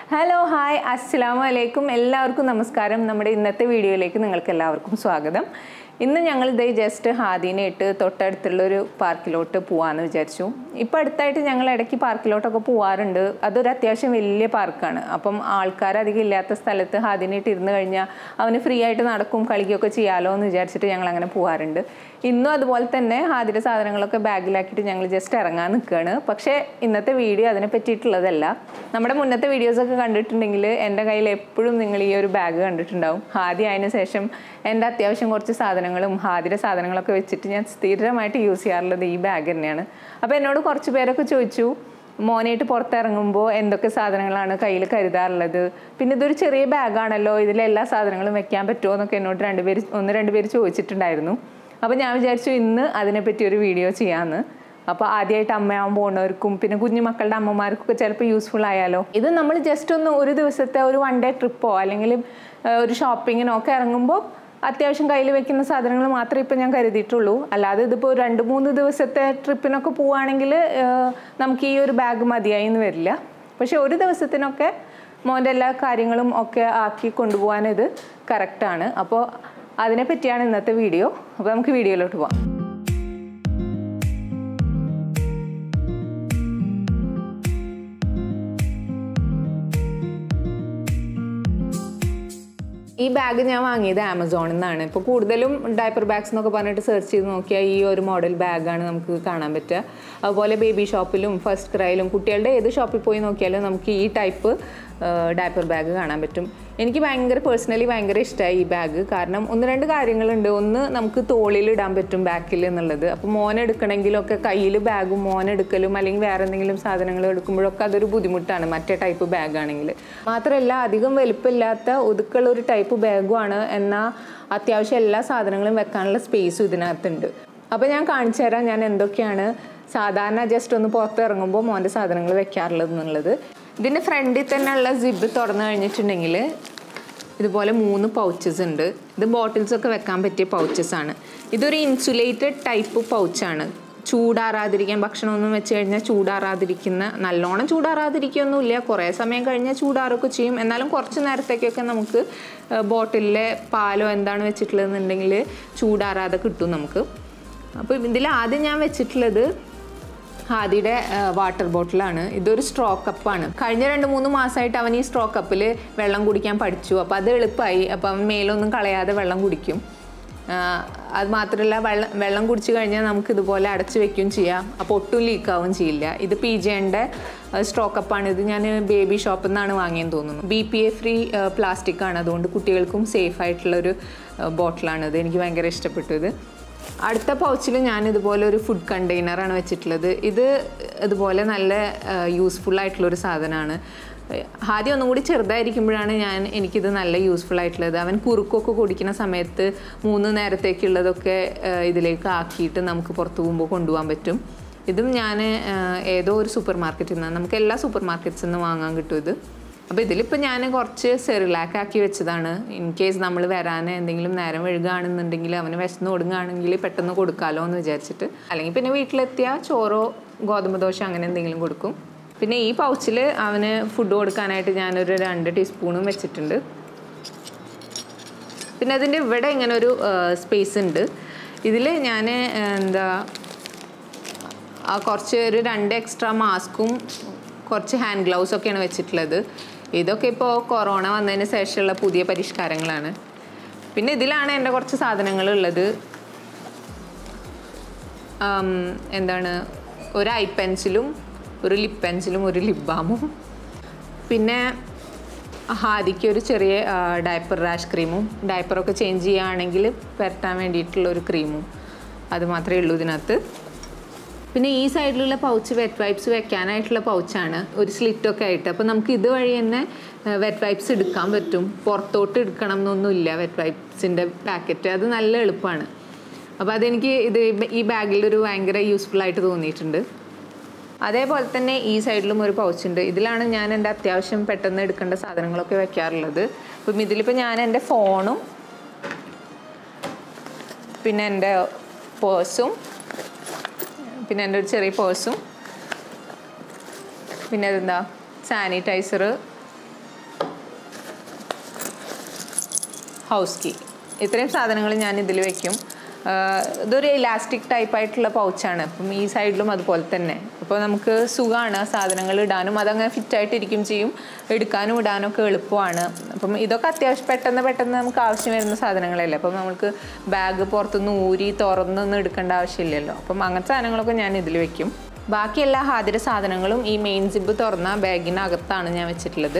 hello hi അസ്സലാമു അലൈക്കും എല്ലാവർക്കും നമസ്കാരം നമ്മുടെ ഇന്നത്തെ വീഡിയോയിലേക്ക് നിങ്ങൾക്ക് എല്ലാവർക്കും സ്വാഗതം ഇന്ന് ഞങ്ങൾ ഇതേ ജസ്റ്റ് ഹാദീനെ ഇട്ട് തൊട്ടടുത്തുള്ളൊരു പാർക്കിലോട്ട് പോകാമെന്ന് വിചാരിച്ചു ഇപ്പോൾ അടുത്തായിട്ട് ഞങ്ങൾ ഇടയ്ക്ക് പാർക്കിലോട്ടൊക്കെ പോകാറുണ്ട് അതൊരു അത്യാവശ്യം വലിയ പാർക്കാണ് അപ്പം ആൾക്കാർ അധികം ഇല്ലാത്ത സ്ഥലത്ത് ഹാദീനെ ഇട്ട് ഇരുന്ന് കഴിഞ്ഞാൽ അവന് ഫ്രീ ആയിട്ട് നടക്കും കളിക്കുകയൊക്കെ ചെയ്യാമല്ലോ എന്ന് വിചാരിച്ചിട്ട് ഞങ്ങൾ അങ്ങനെ പോകാറുണ്ട് ഇന്നും അതുപോലെ തന്നെ ഹാദിയുടെ സാധനങ്ങളൊക്കെ ബാഗിലാക്കിയിട്ട് ഞങ്ങൾ ജസ്റ്റ് ഇറങ്ങാൻ നിൽക്കുകയാണ് പക്ഷേ ഇന്നത്തെ വീഡിയോ അതിനെ പറ്റിയിട്ടുള്ളതല്ല നമ്മുടെ മുന്നത്തെ വീഡിയോസൊക്കെ കണ്ടിട്ടുണ്ടെങ്കിൽ എൻ്റെ കയ്യിൽ എപ്പോഴും നിങ്ങൾ ഈ ഒരു ബാഗ് കണ്ടിട്ടുണ്ടാവും ഹാദി അതിന് ശേഷം എൻ്റെ അത്യാവശ്യം കുറച്ച് സാധനങ്ങളും ഹാദിയുടെ സാധനങ്ങളൊക്കെ വെച്ചിട്ട് ഞാൻ സ്ഥിരമായിട്ട് യൂസ് ചെയ്യാറുള്ളത് ഈ ബാഗ് തന്നെയാണ് അപ്പോൾ എന്നോട് കുറച്ച് പേരൊക്കെ ചോദിച്ചു മോനായിട്ട് പുറത്തിറങ്ങുമ്പോൾ എന്തൊക്കെ സാധനങ്ങളാണ് കയ്യിൽ കരുതാറുള്ളത് പിന്നെ ഇതൊരു ചെറിയ ബാഗാണല്ലോ ഇതിൽ എല്ലാ സാധനങ്ങളും വെക്കാൻ പറ്റുമോ എന്നൊക്കെ എന്നോട് രണ്ടുപേര് ഒന്ന് രണ്ട് പേര് ചോദിച്ചിട്ടുണ്ടായിരുന്നു അപ്പോൾ ഞാൻ വിചാരിച്ചു ഇന്ന് അതിനെപ്പറ്റി ഒരു വീഡിയോ ചെയ്യാമെന്ന് അപ്പോൾ ആദ്യമായിട്ട് അമ്മയാവാൻ പോകുന്നവർക്കും പിന്നെ കുഞ്ഞു മക്കളുടെ അമ്മമാർക്കൊക്കെ ചിലപ്പോൾ യൂസ്ഫുൾ ആയാലോ ഇത് നമ്മൾ ജസ്റ്റ് ഒന്ന് ഒരു ദിവസത്തെ ഒരു വൺ ഡേ ട്രിപ്പോ അല്ലെങ്കിൽ ഏഹ്, ഒരു ഷോപ്പിങ്ങിനോ ഒക്കെ ഇറങ്ങുമ്പോൾ അത്യാവശ്യം കയ്യിൽ വെക്കുന്ന സാധനങ്ങൾ മാത്രമേ ഇപ്പം ഞാൻ കരുതിയിട്ടുള്ളൂ അല്ലാതെ ഇതിപ്പോൾ രണ്ട് മൂന്ന് ദിവസത്തെ ട്രിപ്പിനൊക്കെ പോവുകയാണെങ്കിൽ ഏഹ്, നമുക്ക് ഈ ഒരു ബാഗ് മതിയായി എന്ന് വരില്ല പക്ഷേ ഒരു ദിവസത്തിനൊക്കെ മോൻ്റെ എല്ലാ കാര്യങ്ങളും ഒക്കെ ആക്കി കൊണ്ടുപോകാൻ ഇത് കറക്റ്റാണ് അപ്പോൾ അതിനെ പറ്റിയാണ് ഇന്നത്തെ വീഡിയോ അപ്പോൾ നമുക്ക് വീഡിയോയിലോട്ട് പോകാം ഈ ബാഗ് ഞാൻ വാങ്ങിയത് ആമസോണിൽ നിന്നാണ് ഇപ്പോൾ കൂടുതലും ഡയപ്പർ ബാഗ്സ് എന്നൊക്കെ പറഞ്ഞിട്ട് സെർച്ച് ചെയ്ത് നോക്കിയാൽ ഈ ഒരു മോഡൽ ബാഗാണ് നമുക്ക് കാണാൻ പറ്റുക അതുപോലെ ബേബി ഷോപ്പിലും ഫസ്റ്റ് ക്രൈയിലും കുട്ടികളുടെ ഏത് ഷോപ്പിൽ പോയി നോക്കിയാലും നമുക്ക് ഈ ടൈപ്പ് ഡയപ്പർ ബാഗ് കാണാൻ പറ്റും എനിക്ക് ഭയങ്കര പേഴ്സണലി ഭയങ്കര ഇഷ്ടമായി ഈ ബാഗ് കാരണം ഒന്ന് രണ്ട് കാര്യങ്ങളുണ്ട് ഒന്ന് നമുക്ക് തോളിൽ ഇടാൻ പറ്റും ബാക്കിൽ എന്നുള്ളത് അപ്പോൾ മോൻ എടുക്കണമെങ്കിലൊക്കെ കയ്യിൽ ബാഗും മോൻ എടുക്കലും അല്ലെങ്കിൽ വേറെ എന്തെങ്കിലും സാധനങ്ങൾ എടുക്കുമ്പോഴൊക്കെ അതൊരു ബുദ്ധിമുട്ടാണ് മറ്റേ ടൈപ്പ് ബാഗ് ആണെങ്കിൽ മാത്രമല്ല അധികം വലുപ്പമില്ലാത്ത ഒതുക്കുള്ള ഒരു ടൈപ്പ് ബാഗുമാണ് എന്നാൽ അത്യാവശ്യം എല്ലാ സാധനങ്ങളും വെക്കാനുള്ള സ്പേസും ഇതിനകത്തുണ്ട് അപ്പോൾ ഞാൻ കാണിച്ചു തരാം ഞാൻ എന്തൊക്കെയാണ് സാധാരണ ജസ്റ്റ് ഒന്ന് പുറത്ത് ഇറങ്ങുമ്പോൾ മോൻ്റെ സാധനങ്ങൾ വെക്കാറുള്ളത് എന്നുള്ളത് ഇതിൻ്റെ ഫ്രണ്ടിൽ തന്നെയുള്ള സിബ് തുറന്നു കഴിഞ്ഞിട്ടുണ്ടെങ്കിൽ ഇതുപോലെ മൂന്ന് പൗച്ചസ് ഉണ്ട് ഇത് ബോട്ടിൽസ് ഒക്കെ വെക്കാൻ പറ്റിയ പൗച്ചസ് ആണ് ഇതൊരു ഇൻസുലേറ്റഡ് ടൈപ്പ് പൗച്ചാണ് ചൂടാറാതിരിക്കാൻ ഭക്ഷണമൊന്നും വെച്ച് കഴിഞ്ഞാൽ ചൂടാറാതിരിക്കുന്ന നല്ലോണം ചൂടാറാതിരിക്കുകയൊന്നുമില്ല കുറേ സമയം കഴിഞ്ഞാൽ ചൂടാറൊക്കെ ചെയ്യും എന്നാലും കുറച്ച് നേരത്തേക്കൊക്കെ നമുക്ക് ബോട്ടിലിലെ പാലോ എന്താണ് വെച്ചിട്ടുള്ളതെന്നുണ്ടെങ്കിൽ ചൂടാറാതെ കിട്ടും നമുക്ക് അപ്പോൾ ഇതിൽ ആദ്യം ഞാൻ വെച്ചിട്ടുള്ളത് ഹാദിയുടെ വാട്ടർ ബോട്ടിലാണ് ഇതൊരു സ്ട്രോ കപ്പാണ് കഴിഞ്ഞ രണ്ട് മൂന്ന് മാസമായിട്ട് അവൻ ഈ സ്ട്രോ കപ്പിൽ വെള്ളം കുടിക്കാൻ പഠിച്ചു അപ്പോൾ അത് എളുപ്പമായി അപ്പോൾ അവൻ മേലൊന്നും കളയാതെ വെള്ളം കുടിക്കും ആ, അത് മാത്രമല്ല വെള്ളം വെള്ളം കുടിച്ചു കഴിഞ്ഞാൽ നമുക്ക് ഇതുപോലെ അടച്ചു വെക്കുകയും ചെയ്യാം അപ്പോൾ ഒട്ടും ലീക്ക് ആവുകയും ചെയ്യില്ല ഇത് പി ജെൻ്റെ സ്ട്രോ കപ്പാണ് ഇത് ഞാൻ ബേബി ഷോപ്പിൽ നിന്നാണ് വാങ്ങിയെന്ന് തോന്നുന്നു B P A free plastic ആണ് അതുകൊണ്ട് കുട്ടികൾക്കും സേഫ് ആയിട്ടുള്ളൊരു ബോട്ടിലാണിത് എനിക്ക് ഭയങ്കര ഇഷ്ടപ്പെട്ടു ഇത് അടുത്ത പൗച്ചിൽ ഞാൻ ഇതുപോലെ ഒരു ഫുഡ് കണ്ടെയ്നറാണ് വെച്ചിട്ടുള്ളത് ഇത് ഇതുപോലെ നല്ല യൂസ്ഫുൾ ആയിട്ടുള്ളൊരു സാധനമാണ് ആദ്യം ഒന്നും കൂടി ചെറുതായിരിക്കുമ്പോഴാണ് ഞാൻ എനിക്കിത് നല്ല യൂസ്ഫുൾ ആയിട്ടുള്ളത് അവൻ കുറുക്കൊക്കെ കുടിക്കുന്ന സമയത്ത് മൂന്ന് നേരത്തേക്കുള്ളതൊക്കെ ആ, ഇതിലേക്ക് ആക്കിയിട്ട് നമുക്ക് പുറത്ത് പോകുമ്പോൾ കൊണ്ടുപോകാൻ പറ്റും ഇതും ഞാൻ ഏതോ ഒരു സൂപ്പർ മാർക്കറ്റിൽ നിന്നാണ് നമുക്ക് എല്ലാ സൂപ്പർ മാർക്കറ്റ്സിൽ നിന്ന് വാങ്ങാൻ കിട്ടും ഇത് അപ്പോൾ ഇതിലിപ്പോൾ ഞാൻ കുറച്ച് സെറിലാക്ക് ആക്കി വെച്ചതാണ് ഇൻ കേസ് നമ്മൾ വരാൻ എന്തെങ്കിലും നേരം വഴുകുകയാണെന്നുണ്ടെങ്കിൽ അവന് വിശന്ന് കൊടുങ്ങുകയാണെങ്കിൽ പെട്ടെന്ന് കൊടുക്കാമല്ലോ എന്ന് വിചാരിച്ചിട്ട് അല്ലെങ്കിൽ പിന്നെ വീട്ടിലെത്തിയാൽ ചോറോ ഗോതമ്പ് ദോശ അങ്ങനെ എന്തെങ്കിലും കൊടുക്കും പിന്നെ ഈ പൗച്ചിൽ അവന് ഫുഡ് കൊടുക്കാനായിട്ട് ഞാനൊരു രണ്ട് ടീസ്പൂണും വെച്ചിട്ടുണ്ട് പിന്നെ അതിൻ്റെ ഇവിടെ ഇങ്ങനെ ഒരു സ്പേസ് ഉണ്ട് ഇതിൽ ഞാൻ എന്താ ആ കുറച്ച് ഒരു രണ്ട് എക്സ്ട്രാ മാസ്കും കുറച്ച് ഹാൻഡ് ഗ്ലൗസ് ഒക്കെയാണ് വെച്ചിട്ടുള്ളത് ഇതൊക്കെ ഇപ്പോൾ കൊറോണ വന്നതിന് ശേഷമുള്ള പുതിയ പരിഷ്കാരങ്ങളാണ് പിന്നെ ഇതിലാണ് എൻ്റെ കുറച്ച് സാധനങ്ങൾ ഉള്ളത് ആം, എന്താണ് ഒരു ഐ പെൻസിലും ഒരു ലിപ് പെൻസിലും ഒരു ലിപ് ബാമും പിന്നെ ഹാദിക്ക് ഒരു ചെറിയ ഡയപ്പർ റാഷ് ക്രീമും ഡയപ്പറൊക്കെ ചേഞ്ച് ചെയ്യുകയാണെങ്കിൽ പുരട്ടാൻ വേണ്ടിയിട്ടുള്ള ഒരു ക്രീമും അത് മാത്രമേ ഉള്ളൂ ഇതിനകത്ത് പിന്നെ ഈ സൈഡിലുള്ള പൗച്ച് വെറ്റ് വൈപ്സ് വെക്കാനായിട്ടുള്ള പൗച്ചാണ് ഒരു സ്ലിറ്റൊക്കെ ആയിട്ട് അപ്പോൾ നമുക്ക് ഇതുവഴി തന്നെ വെറ്റ് വൈപ്സ് എടുക്കാൻ പറ്റും പുറത്തോട്ട് എടുക്കണം എന്നൊന്നുമില്ല വെറ്റ് വൈപ്സിൻ്റെ പാക്കറ്റ് അത് നല്ല എളുപ്പമാണ് അപ്പോൾ അതെനിക്ക് ഇത് ഈ ബാഗിൽ ഒരു ഭയങ്കര യൂസ്ഫുൾ ആയിട്ട് തോന്നിയിട്ടുണ്ട് അതേപോലെ തന്നെ ഈ സൈഡിലും ഒരു പൗച്ചുണ്ട് ഇതിലാണ് ഞാൻ എൻ്റെ അത്യാവശ്യം പെട്ടെന്ന് എടുക്കേണ്ട സാധനങ്ങളൊക്കെ വെക്കാറുള്ളത് അപ്പം ഇതിലിപ്പോൾ ഞാൻ എൻ്റെ ഫോണും പിന്നെ എൻ്റെ പേഴ്സും പിന്നെ എൻ്റെ ഒരു ചെറിയ പേഴ്സും പിന്നെ അതെന്താ സാനിറ്റൈസർ ഹൗസ് കീ ഇത്രയും സാധനങ്ങൾ ഞാൻ ഇതിൽ വെക്കും ആഹ് ഇതൊരു ഇലാസ്റ്റിക് ടൈപ്പ് ആയിട്ടുള്ള പൗച്ചാണ് അപ്പം ഈ സൈഡിലും അതുപോലെ തന്നെ അപ്പോൾ നമുക്ക് സുഖമാണ് സാധനങ്ങൾ ഇടാനും അതങ്ങനെ ഫിറ്റായിട്ടിരിക്കും ചെയ്യും എടുക്കാനും ഇടാനും ഒക്കെ എളുപ്പമാണ് അപ്പം ഇതൊക്കെ അത്യാവശ്യം പെട്ടെന്ന് പെട്ടെന്ന് നമുക്ക് ആവശ്യം വരുന്ന സാധനങ്ങളല്ലേ അപ്പം നമുക്ക് ബാഗ് പുറത്തുനിന്ന് ഊരി തുറന്നൊന്നും എടുക്കേണ്ട ആവശ്യമില്ലല്ലോ അപ്പം അങ്ങനത്തെ സാധനങ്ങളൊക്കെ ഞാൻ ഇതിൽ വെക്കും ബാക്കി എല്ലാ ഹാദിര സാധനങ്ങളും ഈ മെയിൻ സിബ് തുറന്ന ബാഗിനകത്താണ് ഞാൻ വെച്ചിട്ടുള്ളത്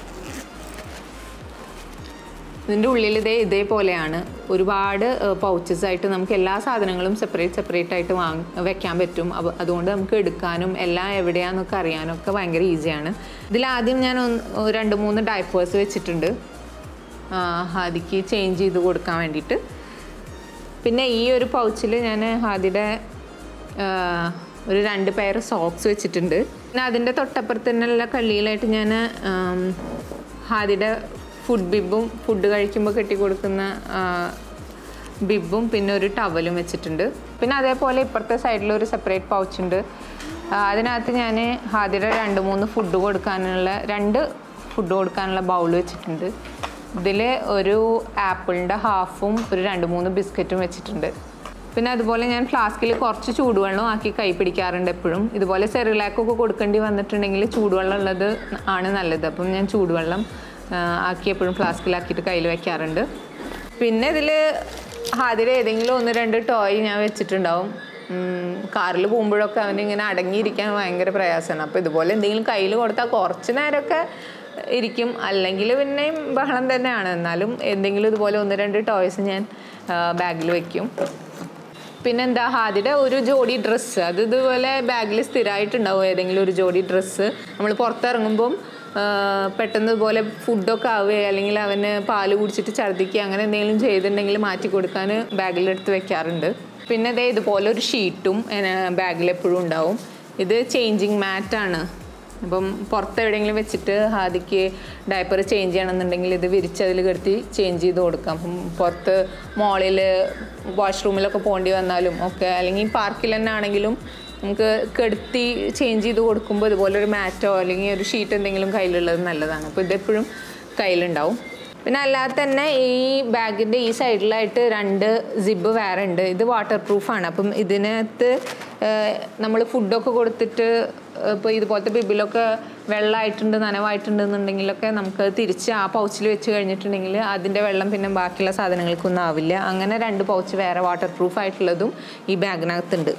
ഇതിൻ്റെ ഉള്ളിൽ ഇതേ ഇതേപോലെയാണ് ഒരുപാട് പൗച്ചസ് ആയിട്ട് നമുക്ക് എല്ലാ സാധനങ്ങളും സെപ്പറേറ്റ് സെപ്പറേറ്റ് ആയിട്ട് വാങ്ങ വെക്കാൻ പറ്റും അപ്പോൾ അതുകൊണ്ട് നമുക്ക് എടുക്കാനും എല്ലാം എവിടെയാണെന്നൊക്കെ അറിയാനും ഒക്കെ ഭയങ്കര ഈസിയാണ് ഇതിലാദ്യം ഞാൻ ഒന്ന് രണ്ട് മൂന്ന് ഡൈപ്പേഴ്സ് വെച്ചിട്ടുണ്ട് ഹാദിക്ക് ചേഞ്ച് ചെയ്ത് കൊടുക്കാൻ വേണ്ടിയിട്ട് പിന്നെ ഈ ഒരു പൗച്ചിൽ ഞാൻ ഹാദിയുടെ ഒരു രണ്ട് പെയർ സോക്സ് വെച്ചിട്ടുണ്ട് പിന്നെ അതിൻ്റെ തൊട്ടപ്പുറത്ത് തന്നെയുള്ള കള്ളിയിലായിട്ട് ഞാൻ ഹാദിയുടെ ഫുഡ് ബിബും ഫുഡ് കഴിക്കുമ്പോൾ കെട്ടി കൊടുക്കുന്ന ആ, ബിബും പിന്നെ ഒരു ടവലും വെച്ചിട്ടുണ്ട് പിന്നെ അതേപോലെ ഇപ്പുറത്തെ സൈഡിൽ ഒരു സെപ്പറേറ്റ് പൗച്ച് ഉണ്ട് ആ, അതിനകത്ത് ഞാൻ ഹാദിയുടെ രണ്ട് മൂന്ന് ഫുഡ് കൊടുക്കാനുള്ള രണ്ട് ഫുഡ് കൊടുക്കാനുള്ള ബൗൾ വെച്ചിട്ടുണ്ട് ഇതിൽ ഒരു ആപ്പിളിൻ്റെ ഹാഫും ഒരു രണ്ട് മൂന്ന് ബിസ്ക്കറ്റും വെച്ചിട്ടുണ്ട് പിന്നെ അതുപോലെ ഞാൻ ഫ്ലാസ്കിൽ കുറച്ച് ചൂടുവെള്ളം ആക്കി കൈ പിടിക്കാറുണ്ട് എപ്പോഴും ഇതുപോലെ സെറിലാക്കൊക്കെ കൊടുക്കേണ്ടി വന്നിട്ടുണ്ടെങ്കിൽ ചൂടുവെള്ളം ഉള്ളത് ആണ് നല്ലത് അപ്പം ഞാൻ ചൂടുവെള്ളം ആ, ആക്കി എപ്പോഴും ഫ്ലാസ്കിലാക്കിയിട്ട് കയ്യിൽ വെക്കാറുണ്ട് പിന്നെ ഇതിൽ ഹാദിൽ ഏതെങ്കിലും ഒന്ന് രണ്ട് ടോയ് ഞാൻ വെച്ചിട്ടുണ്ടാവും കാറിൽ പോകുമ്പോഴൊക്കെ അവനിങ്ങനെ അടങ്ങിയിരിക്കാൻ ഭയങ്കര പ്രയാസമാണ് അപ്പോൾ ഇതുപോലെ എന്തെങ്കിലും കയ്യിൽ കൊടുത്താൽ കുറച്ച് നേരമൊക്കെ ഇരിക്കും അല്ലെങ്കിൽ പിന്നെയും ബഹളം തന്നെയാണ് എന്നാലും എന്തെങ്കിലും ഇതുപോലെ ഒന്ന് രണ്ട് ടോയ്സ് ഞാൻ ബാഗിൽ വെക്കും പിന്നെന്താ ഹാദിയുടെ ഒരു ജോഡി ഡ്രസ്സ് അത് ഇതുപോലെ ബാഗിൽ സ്ഥിരമായിട്ടുണ്ടാവും ഏതെങ്കിലും ഒരു ജോഡി ഡ്രസ്സ് നമ്മൾ പുറത്തിറങ്ങുമ്പം ആ, പെട്ടെന്ന് ഇതുപോലെ ഫുഡൊക്കെ ആവുകയോ അല്ലെങ്കിൽ അവന് പാല് കുടിച്ചിട്ട് ഛർദ്ദിക്കുക അങ്ങനെ എന്തെങ്കിലും ചെയ്തിട്ടുണ്ടെങ്കിൽ മാറ്റി കൊടുക്കാൻ ബാഗിലെടുത്ത് വെക്കാറുണ്ട് പിന്നെ അതേ ഇതുപോലെ ഒരു ഷീറ്റും ബാഗിൽ എപ്പോഴും ഉണ്ടാവും ഇത് ചേഞ്ചിങ് മാറ്റാണ് അപ്പം പുറത്ത് എവിടെയെങ്കിലും വെച്ചിട്ട് ഹാദിക്ക് ഡയപ്പർ ചേഞ്ച് ചെയ്യണമെന്നുണ്ടെങ്കിൽ ഇത് വിരിച്ച് അതിൽ കിടത്തി ചേഞ്ച് ചെയ്ത് കൊടുക്കാം അപ്പം പുറത്ത് മോളിൽ വാഷ്റൂമിലൊക്കെ പോകേണ്ടി വന്നാലും ഒക്കെ അല്ലെങ്കിൽ പാർക്കിൽ തന്നെ ആണെങ്കിലും നമുക്ക് കെടുത്തി ചേഞ്ച് ചെയ്ത് കൊടുക്കുമ്പോൾ ഇതുപോലെ ഒരു മാറ്റോ അല്ലെങ്കിൽ ഒരു ഷീറ്റ് എന്തെങ്കിലും കയ്യിലുള്ളത് നല്ലതാണ് അപ്പോൾ ഇതെപ്പോഴും കയ്യിലുണ്ടാവും പിന്നെ അല്ലാതെ തന്നെ ഈ ബാഗിൻ്റെ ഈ സൈഡിലായിട്ട് രണ്ട് സിബ് വേറെ ഉണ്ട് ഇത് വാട്ടർ പ്രൂഫാണ് അപ്പം ഇതിനകത്ത് നമ്മൾ ഫുഡൊക്കെ കൊടുത്തിട്ട് ഇപ്പോൾ ഇതുപോലത്തെ ബിബിലൊക്കെ വെള്ളമായിട്ടുണ്ട് നനവായിട്ടുണ്ടെന്നുണ്ടെങ്കിലൊക്കെ നമുക്ക് തിരിച്ച് ആ പൗച്ചിൽ വെച്ച് കഴിഞ്ഞിട്ടുണ്ടെങ്കിൽ അതിൻ്റെ വെള്ളം പിന്നെ ബാക്കിയുള്ള സാധനങ്ങൾക്കൊന്നും ആവില്ല അങ്ങനെ രണ്ട് പൗച്ച് വേറെ വാട്ടർ പ്രൂഫ് ആയിട്ടുള്ളതും ഈ ബാഗിനകത്തുണ്ട്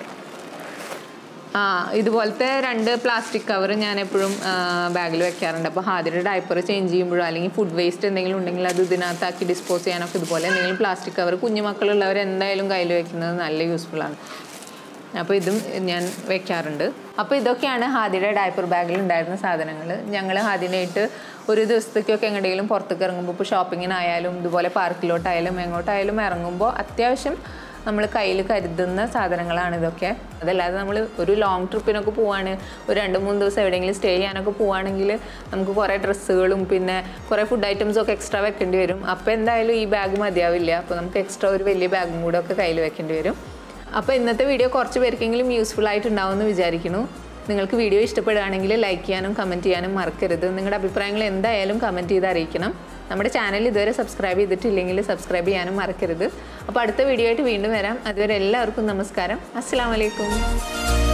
ആ ഇതുപോലത്തെ രണ്ട് പ്ലാസ്റ്റിക് കവർ ഞാൻ എപ്പോഴും ബാഗിൽ വെക്കാറുണ്ട് അപ്പോൾ ഹാദിയുടെ ഡയപ്പർ ചേഞ്ച് ചെയ്യുമ്പോഴോ അല്ലെങ്കിൽ ഫുഡ് വേസ്റ്റ് എന്തെങ്കിലും ഉണ്ടെങ്കിൽ അത് ഇതിനകത്താക്കി ഡിസ്പോസ് ചെയ്യാനൊക്കെ ഇതുപോലെ എന്തെങ്കിലും പ്ലാസ്റ്റിക് കവർ കുഞ്ഞുമക്കളുള്ളവർ എന്തായാലും കയ്യിൽ വെക്കുന്നത് നല്ല യൂസ്ഫുൾ ആണ് അപ്പോൾ ഇതും ഞാൻ വെക്കാറുണ്ട് അപ്പോൾ ഇതൊക്കെയാണ് ഹാദിയുടെ ഡയപ്പർ ബാഗിൽ ഉണ്ടായിരുന്ന സാധനങ്ങൾ ഞങ്ങൾ ഹാദിനായിട്ട് ഒരു ദിവസത്തേക്കൊക്കെ എങ്ങനെയെങ്കിലും പുറത്തേക്ക് ഇറങ്ങുമ്പോൾ ഇപ്പോൾ ഷോപ്പിങ്ങിനായാലും ഇതുപോലെ പാർക്കിലോട്ടായാലും എങ്ങോട്ടായാലും ഇറങ്ങുമ്പോൾ അത്യാവശ്യം നമ്മൾ കയ്യിൽ കരുതുന്ന സാധനങ്ങളാണ് ഇതൊക്കെ അതല്ലാതെ നമ്മൾ ഒരു ലോങ് ട്രിപ്പിനൊക്കെ പോവാണ് ഒരു രണ്ട് മൂന്ന് ദിവസം എവിടെയെങ്കിലും സ്റ്റേ ചെയ്യാനൊക്കെ പോവുകയാണെങ്കിൽ നമുക്ക് കുറേ ഡ്രസ്സുകളും പിന്നെ കുറേ ഫുഡ് ഐറ്റംസും ഒക്കെ എക്സ്ട്രാ വെക്കേണ്ടി വരും അപ്പോൾ എന്തായാലും ഈ ബാഗ് മതിയാവില്ല അപ്പോൾ നമുക്ക് എക്സ്ട്രാ ഒരു വലിയ ബാഗും കൂടെ ഒക്കെ കയ്യിൽ വെക്കേണ്ടി വരും അപ്പോൾ ഇന്നത്തെ വീഡിയോ കുറച്ച് പേർക്കെങ്കിലും യൂസ്ഫുൾ ആയിട്ടുണ്ടാവുമെന്ന് വിചാരിക്കുന്നു നിങ്ങൾക്ക് വീഡിയോ ഇഷ്ടപ്പെടുകയാണെങ്കിൽ ലൈക്ക് ചെയ്യാനും കമൻറ്റ് ചെയ്യാനും മറക്കരുത് നിങ്ങളുടെ അഭിപ്രായങ്ങൾ എന്തായാലും കമൻറ്റ് ചെയ്ത് അറിയിക്കണം നമ്മുടെ ചാനൽ ഇതുവരെ സബ്സ്ക്രൈബ് ചെയ്തിട്ടില്ലെങ്കിൽ സബ്സ്ക്രൈബ് ചെയ്യാനും മറക്കരുത് അപ്പോൾ അടുത്ത വീഡിയോ ആയിട്ട് വീണ്ടും വരാം അതുവരെ എല്ലാവർക്കും നമസ്കാരം അസ്സാം വലൈക്കും